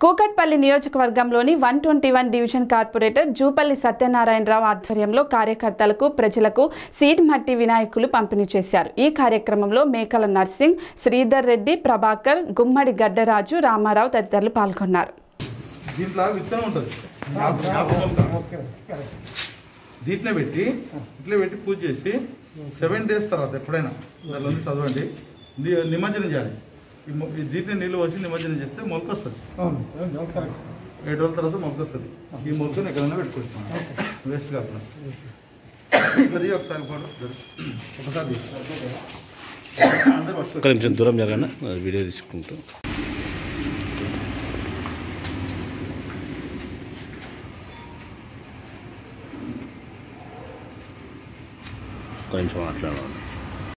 కూకట్పల్లి నియోజకవర్గంలోని one twenty one division corporator Jupally Satyanarayana Rao ఆధ్వర్యంలో కార్యకర్తలకు ప్రజలకు సీడ్ మట్టి వినాయకులు పంపిణీ చేశారు ఈ కార్యక్రమంలో మేకల నర్సింగ్ శ్రీధర్ రెడ్డి ప్రభాకర్ గుమ్మడి గడ్డరాజు రామారావు తదితరులు పాల్గొన్నారు దీంట్లో విత్తనం ఉంటుంది జ్ఞాప- జ్ఞాపకం ఉంటుంది. దీంట్లో పెట్టి ఇట్లా పెట్టి పూజ చేసి సెవెన్ డేస్ తర్వాత ఎప్పుడైనా దానిలో నుంచి చదవండి ని- నిమజ్జనం చేయాలి ఈ మొ- ఈ దీంట్లో నీళ్ళు వచ్చి నిమజ్జనం చేస్తే మొలక వస్తుంది ఏడు రోజుల తర్వాత మొలక వస్తుంది ఈ మొలకను ఎక్కడైనా పెట్టుకుంటున్నాం వేస్ట్ కాకుండా ఇట్లా దిగి ఒకసారి ఫోటో ఒకసారి తీసి. అందరూ ఒక వస్తారు నిమిషం దూరం జరగనా వీడియో తీసుకుంటూ ఒక నిమిషం మాట్లాడాలి